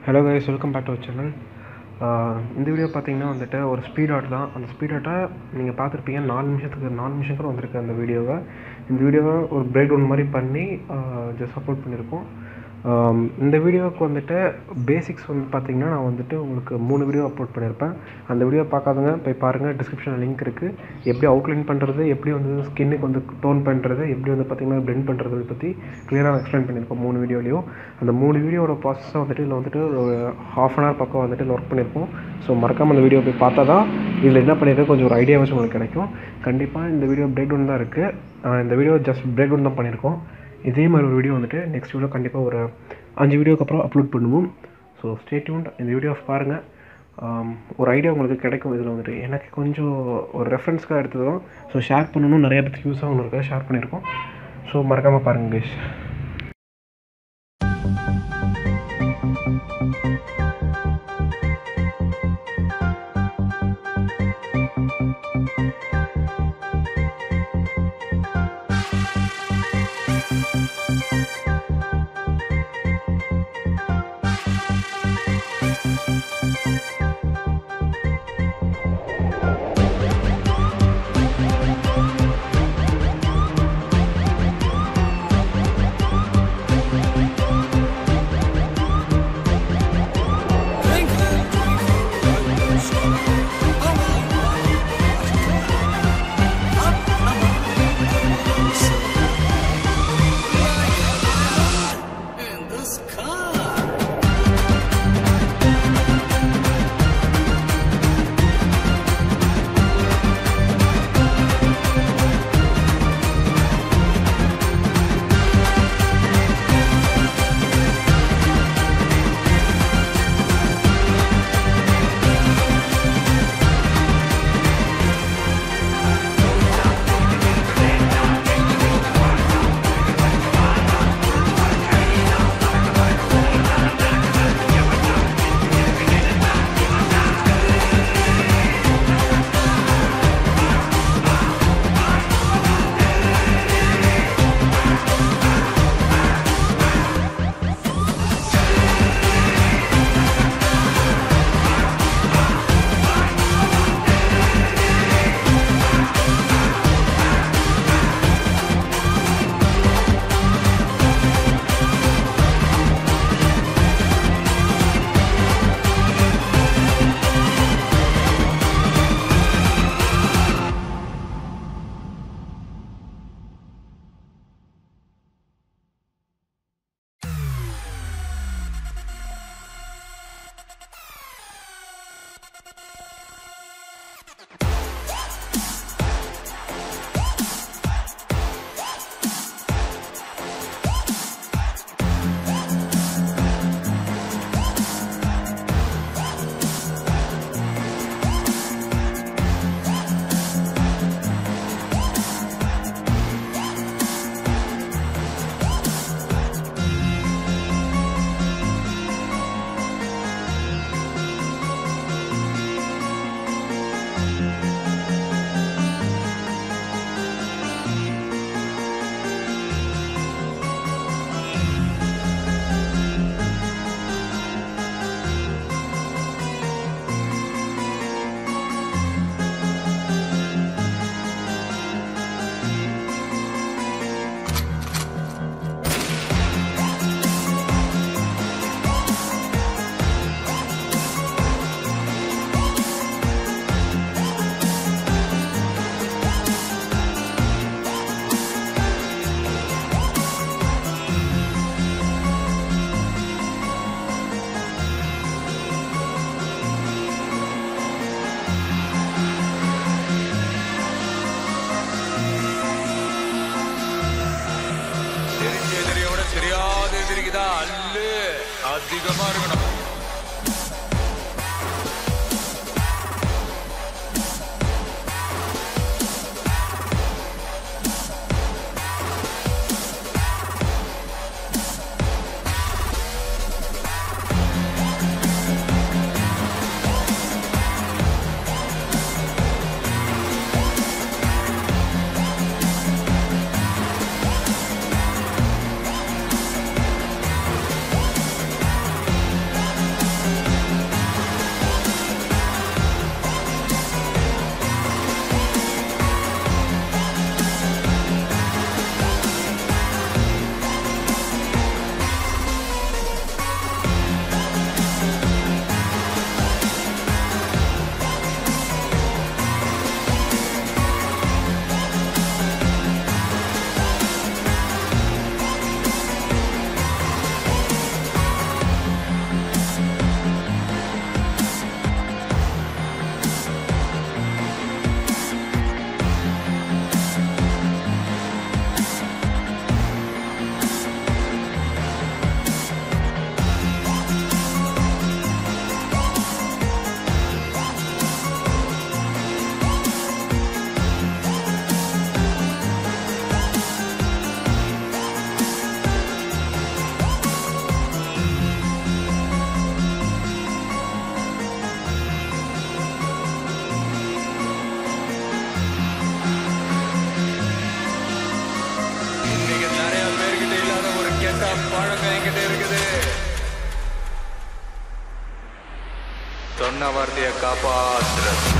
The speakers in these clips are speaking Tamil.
Hello guys welcome back to channel இந்த வீடியோ பார்த்தீங்கன்னா வந்துட்டு ஒரு ஸ்பீட் ஆட் தான் அந்த ஸ்பீட் ஆட்டை நீங்கள் பார்த்துருப்பீங்க நாலு நிமிஷத்துக்கு நாலு நிமிஷம் கூட வந்திருக்கு அந்த வீடியோவை இந்த வீடியோவை ஒரு பிரேக் டவுன் மாதிரி பண்ணி ஜஸ்ட் அப்லோட் பண்ணியிருக்கோம் ஆம், இந்த வீடியோவுக்கு வந்துட்டு பேசிக்ஸ் வந்து பார்த்தீங்கன்னா நான் வந்துட்டு உங்களுக்கு மூணு வீடியோ அப்லோட் பண்ணியிருப்பேன் அந்த வீடியோ பார்க்காதவங்க போய் பாருங்கள் டிஸ்கிரிப்ஷனில் லிங்க் இருக்குது எப்படி அவுட்லைன் பண்ணுறது எப்படி வந்து ஸ்கின்னுக்கு வந்து டோன் பண்ணுறது எப்படி வந்து பார்த்தீங்கன்னா blend பண்ணுறது பற்றி கிளியராக எக்ஸ்பிளைன் பண்ணியிருக்கோம் மூணு வீடியோலையும் அந்த மூணு வீடியோட ப்ராசஸை வந்துட்டு இதில் வந்துட்டு ஒரு ஹாஃப் அன் ஹவர் பக்கம் வந்துட்டு இதில் ஒர்க் பண்ணியிருக்கோம் ஸோ மறக்காமல் அந்த வீடியோ போய் பார்த்தா தான் இதில் என்ன பண்ணியிருக்கேன் கொஞ்சம் ஒரு ஐடியாவாச்சும் உங்களுக்கு கிடைக்கும் கண்டிப்பாக இந்த வீடியோ பிரேக் டவுன் தான் இருக்குது இந்த வீடியோ ஜஸ்ட் பிரேக் டவுன் தான் பண்ணியிருக்கோம் இதே மாதிரி ஒரு வீடியோ வந்துட்டு நெக்ஸ்ட் வீடியோ கண்டிப்பாக ஒரு அஞ்சு வீடியோக்கு அப்புறம் அப்லோட் பண்ணுவோம் ஸோ ஸ்டேட்யூன் இந்த வீடியோ பாருங்கள் ஆம், ஒரு ஐடியா உங்களுக்கு கிடைக்கும் இதில் வந்துட்டு எனக்கு கொஞ்சம் ஒரு ரெஃபரன்ஸ்க்காக எடுத்தது தான் ஸோ ஷேர் பண்ணணும் நிறைய பேருக்கு யூஸ் ஆகணும் இருக்கா ஷேர் பண்ணியிருக்கோம் ஸோ மறக்காமல் பாருங்கள் கைஸ் in the sky. தெரிஞ்ச எதிரியோட தெரியாத எதிரிக்கு தான் அல்லு அதிகமா இருக்கணும் Thank சொன்ன வார்த்தையை காப்பாத்துறது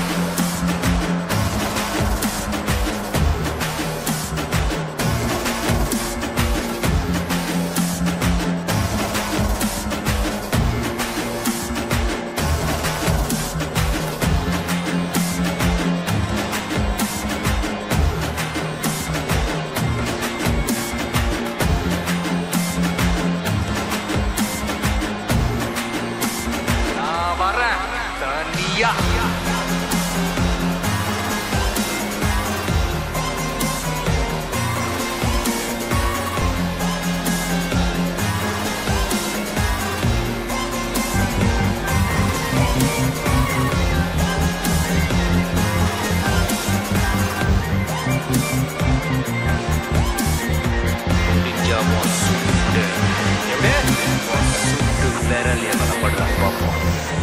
நான் வரேன் தனியா முடிஞ்சா உன் சுட்டு எப்படி உன் சுட்டு விரல் எவ்வளோ படுறான் பார்ப்போம்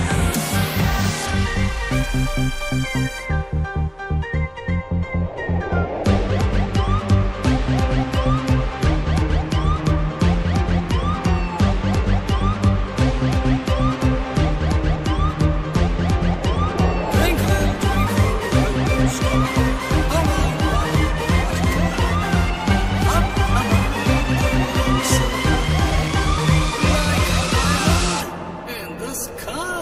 in the sky.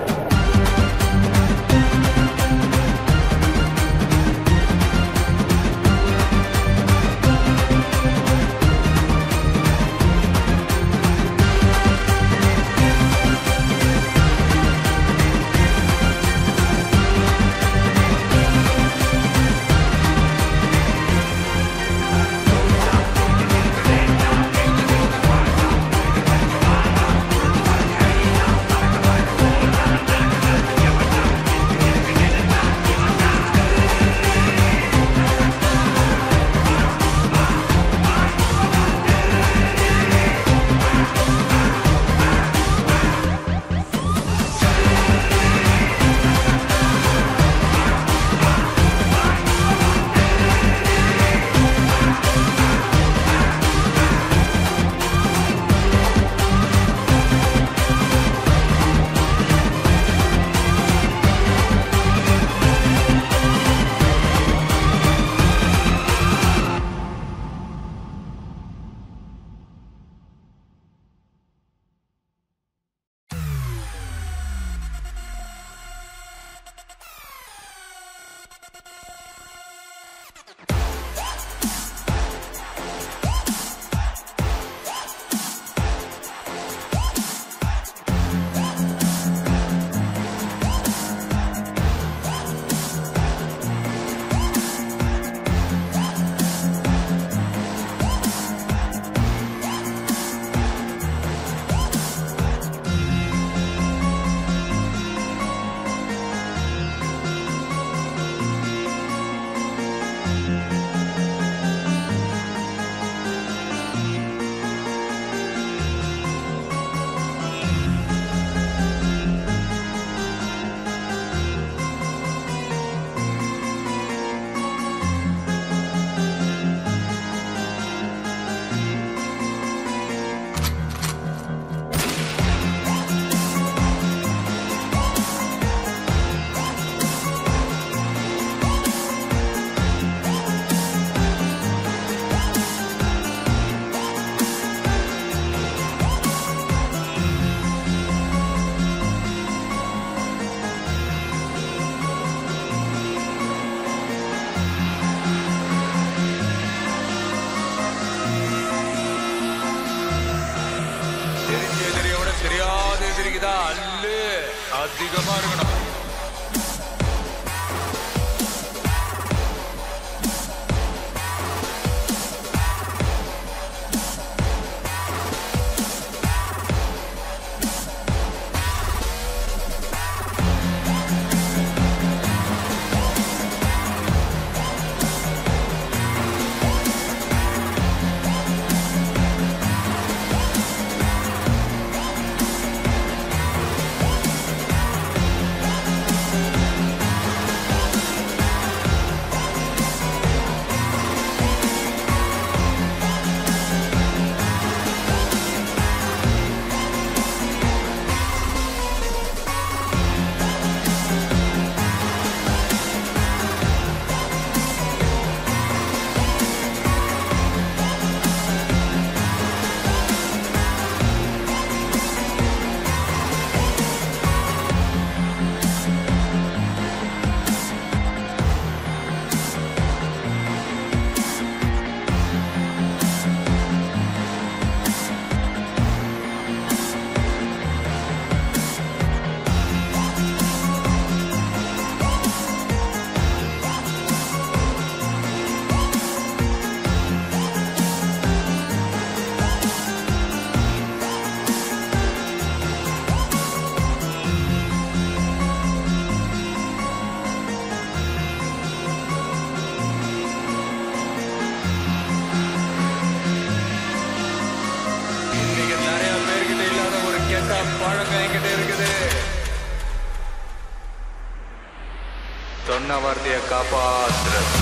தெரிஞ்ச எதிரியை விட தெரியாத எதிரிக்கு தான் அல்லு அதிகமா இருக்கணும் Thank சொன்ன வார்த்தையை காப்பாத்துறது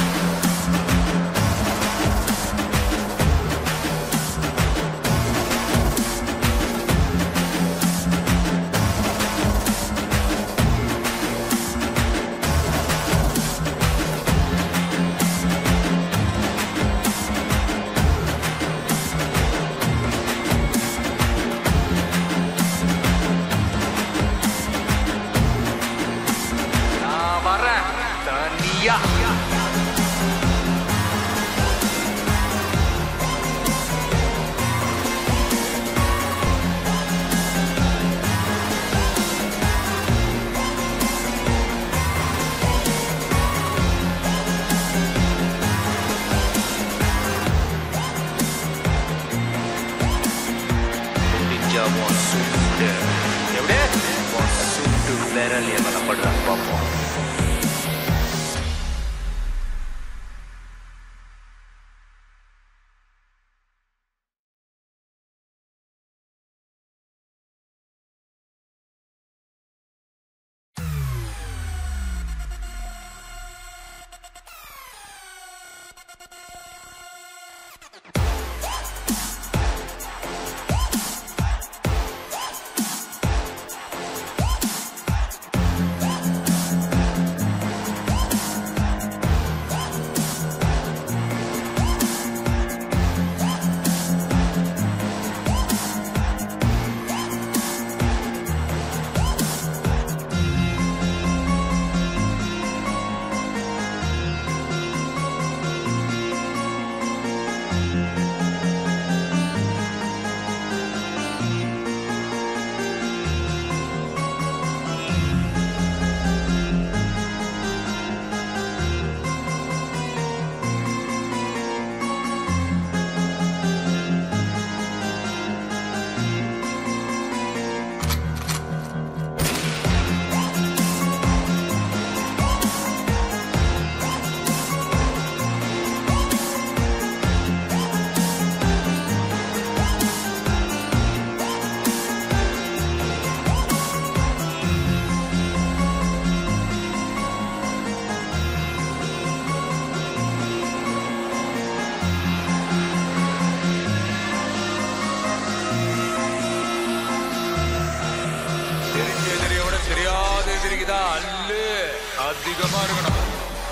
நான் வரேன் தனியா முடிஞ்சா உன் சுட்டு எப்படி உன் சுட்டு விரல் எவ்வளோ படுறான்னு பார்ப்போம் தெரிஞ்ச எதிரியோட தெரியாத எதிரிக்கு தான் அல்லு அதிகமா இருக்கணும்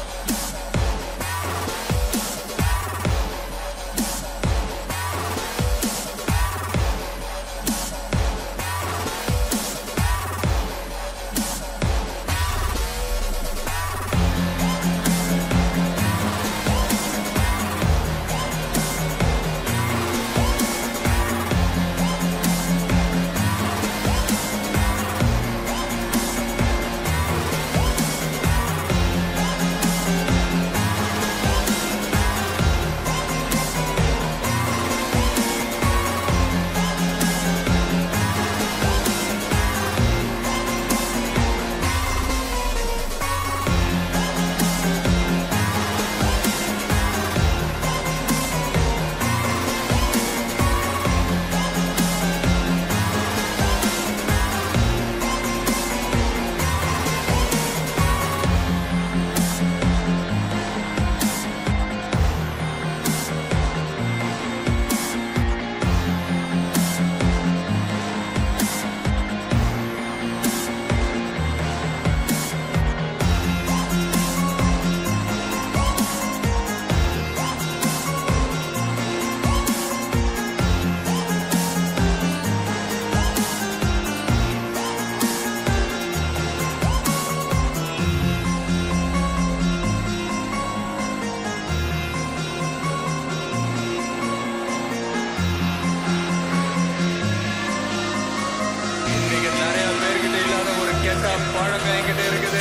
இன்னைக்கு நிறைய பேர்கிட்ட இல்லாத ஒரு கெட்ட பழக்கம் என்கிட்ட இருக்குது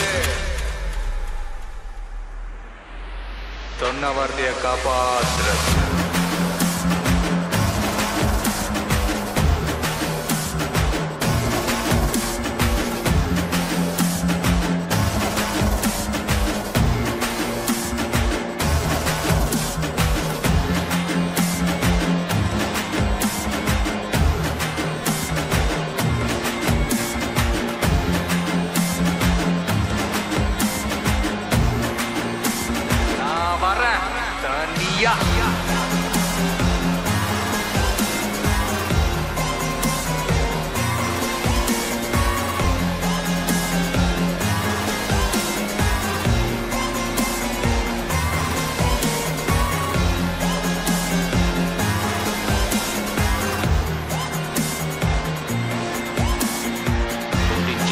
சொன்ன வார்த்தையை காப்பாத்துறது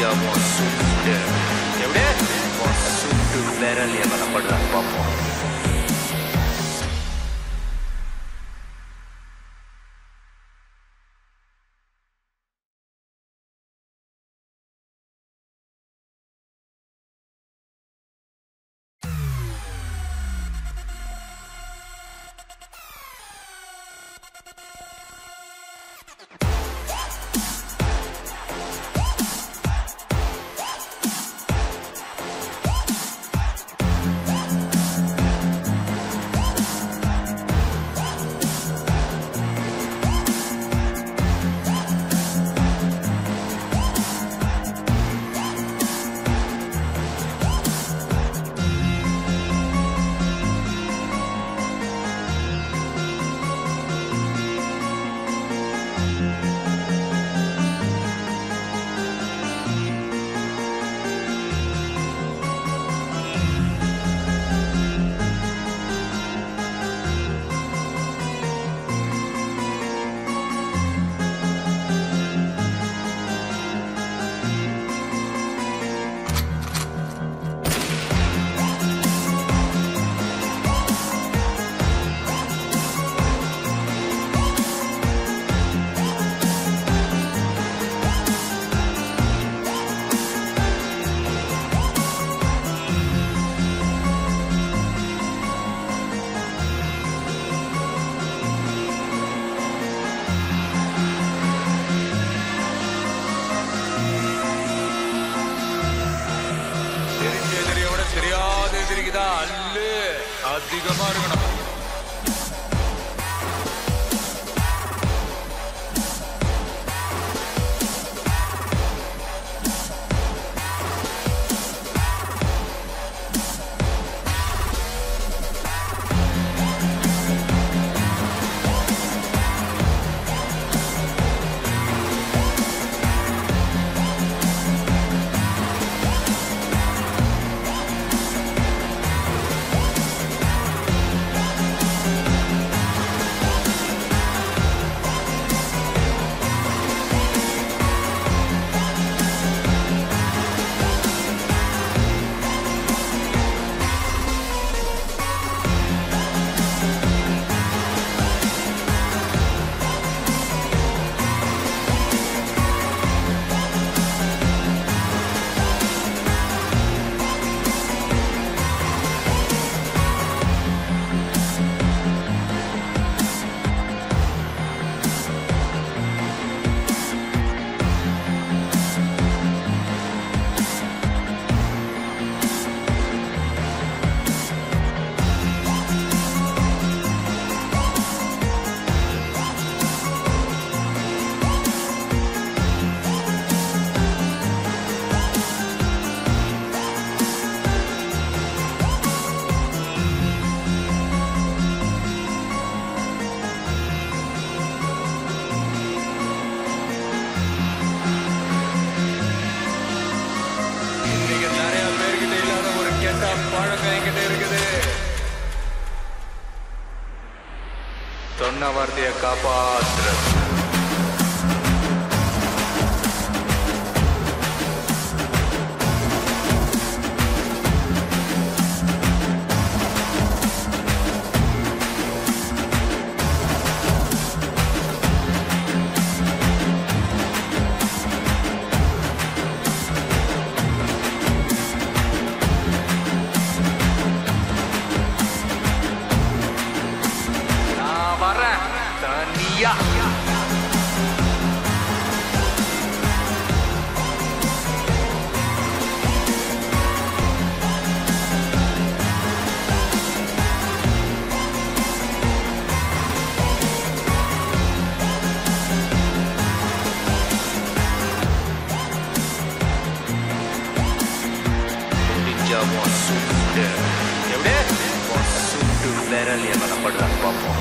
முடிஞ்சா உன் சுட்டு எப்படி உன் சுட்டு விரல் எவ்வளோ படுறான்னு பார்ப்போம் தெரிஞ்ச எதிரியை விட தெரியாத எதிரிக்கு தான் அல்லு அதிகமா இருக்கணும் இன்னைக்கு நிறைய பேர்கிட்ட இல்லாத ஒரு கெட்ட பழக்கம் என்கிட்ட இருக்குது சொன்ன வார்த்தையை காப்பாற்றுறது நான் வரேன் தனியா முடிஞ்சா உன் சுட்டு எப்படி உன் சுட்டு விரல் எவ்வளோ படுறான்னு பார்ப்போம்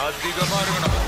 அதிகமா இருக்கணும்